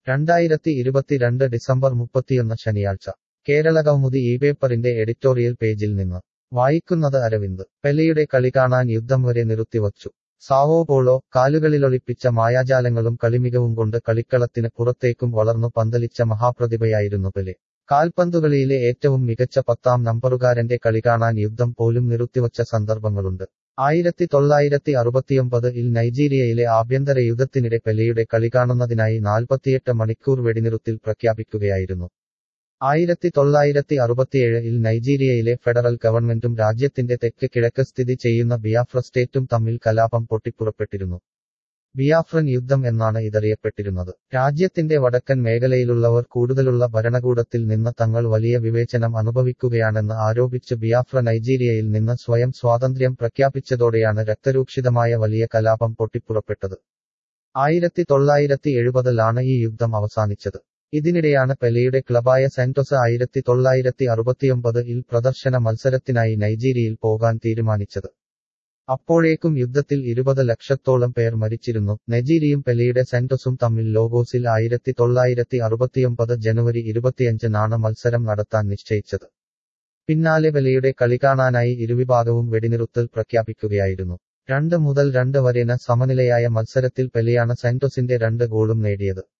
രണ്ടായിരത്തി ഇരുപത്തിരണ്ട് ഡിസംബർ മുപ്പത്തിയൊന്ന് ശനിയാഴ്ച കേരളകൗമുദി ഈ പേപ്പറിന്റെ എഡിറ്റോറിയൽ പേജിൽ നിന്ന് വായിക്കുന്നത് അരവിന്ദ് പെലെയുടെ കളി കാണാൻ യുദ്ധം വരെ നിർത്തിവച്ചു സാവോ പോളോ കാലുകളിലൊളിപ്പിച്ച മായാജാലങ്ങളും കളിമികവും കൊണ്ട് കളിക്കളത്തിന് പുറത്തേക്കും വളർന്നു പന്തലിച്ച മഹാപ്രതിഭയായിരുന്നു പെലെ കാൽപന്തുകളിയിലെ ഏറ്റവും മികച്ച പത്താം നമ്പറുകാരന്റെ കളി കാണാൻ യുദ്ധം പോലും നിർത്തിവച്ച സന്ദർഭങ്ങളുണ്ട് ആയിരത്തി തൊള്ളായിരത്തി അറുപത്തിയൊമ്പത് ഇൽ നൈജീരിയയിലെ ആഭ്യന്തര യുദ്ധത്തിനിടെ പെലെയുടെ കളി കാണുന്നതിനായി നാൽപ്പത്തിയെട്ട് മണിക്കൂർ വെടിനിറുത്തിൽ പ്രഖ്യാപിക്കുകയായിരുന്നു ആയിരത്തി തൊള്ളായിരത്തി അറുപത്തിയേഴ് ഇൽ നൈജീരിയയിലെ ഫെഡറൽ ഗവൺമെന്റും രാജ്യത്തിന്റെ തെക്ക് കിഴക്ക് സ്ഥിതി ചെയ്യുന്ന ബിയാഫ്ര സ്റ്റേറ്റും തമ്മിൽ കലാപം പൊട്ടിപ്പുറപ്പെട്ടിരുന്നു ബിയാഫ്രൻ യുദ്ധം എന്നാണ് ഇതറിയപ്പെട്ടിരുന്നത് രാജ്യത്തിന്റെ വടക്കൻ മേഖലയിലുള്ളവർ കൂടുതലുള്ള ഭരണകൂടത്തിൽ നിന്ന് തങ്ങൾ വലിയ വിവേചനം അനുഭവിക്കുകയാണെന്ന് ആരോപിച്ച് ബിയാഫ്ര നൈജീരിയയിൽ നിന്ന് സ്വയം സ്വാതന്ത്ര്യം പ്രഖ്യാപിച്ചതോടെയാണ് രക്തരൂക്ഷിതമായ വലിയ കലാപം പൊട്ടിപ്പുറപ്പെട്ടത് ആയിരത്തി തൊള്ളായിരത്തി എഴുപതിലാണ് ഈ യുദ്ധം അവസാനിച്ചത് ഇതിനിടെയാണ് പെലെയുടെ ക്ലബായ സെന്റോസ് ആയിരത്തി തൊള്ളായിരത്തി അറുപത്തിയൊമ്പത് ഇൽ പ്രദർശന മത്സരത്തിനായി നൈജീരിയയിൽ പോകാൻ തീരുമാനിച്ചത് അപ്പോഴേക്കും യുദ്ധത്തിൽ ഇരുപത് ലക്ഷത്തോളം പേർ മരിച്ചിരുന്നു നൈജീരിയയും പെലെയുടെ സെന്റോസും തമ്മിൽ ലോഗോസിൽ ആയിരത്തി തൊള്ളായിരത്തി അറുപത്തിയൊമ്പത് ജനുവരി ഇരുപത്തിയഞ്ചിനാണ് മത്സരം നടത്താൻ നിശ്ചയിച്ചത് പിന്നാലെ പെലെയുടെ കളി കാണാനായി ഇരുവിഭാഗവും വെടിനിറുത്തൽ പ്രഖ്യാപിക്കുകയായിരുന്നു രണ്ട് മുതൽ രണ്ട് വരെന സമനിലയായ മത്സരത്തിൽ പെലെയാണ് സെന്റോസിന്റെ രണ്ട് ഗോളും നേടിയത്